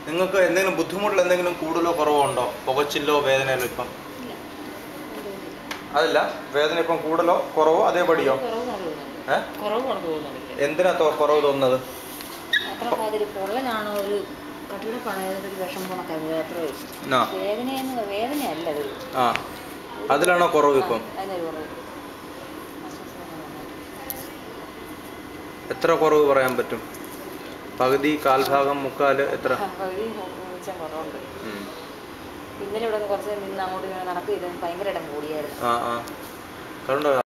നിങ്ങൾക്ക് എന്തെങ്കിലും ബുദ്ധിമുട്ടിൽ എന്തെങ്കിലും കൂടുതലോ കുറവോ ഉണ്ടോ പുകച്ചില്ലോ വേദനയിലോ ഇപ്പം ഇല്ല ഒന്നുമില്ല. അതല്ല വേദന ഇപ്പം കൂടുതലോ കുറവോ അതേപടിയോ കുറവ് കൊണ്ട് തോന്നുന്നുണ്ട് ഏ കുറവ് കൊണ്ട് തോന്നുന്നുണ്ട് എന്തിനാ തോ- കുറവ് തോന്നുന്നത് അത്ര മാതിരി പൊള്ളലാണോ ഒരു കട്ടിലെ പണയതൊരു വിഷം പോണക്കാണ് അത്ര ആ വേദനയെന്ന് വേദനയല്ല അത് ആ അതിലാണോ കുറവ് ഇപ്പം അതിനൊരു കുറവ് അസ്വസ്ഥത എത്ര കുറവ് പറയാൻ പറ്റും പകുതി കാൽഭാഗം മുക്കാല് എത്ര പകുതി വെച്ചാൽ കുറവുണ്ട് ഉം. ഇന്നലെ ഇവിടെ നിന്ന് കുറച്ച് നിന്ന് അങ്ങോട്ട് ഇങ്ങനെ നടക്കില്ല ഭയങ്കര ഇടം കൂടിയായിരുന്നു ആ ആ അതുകൊണ്ട്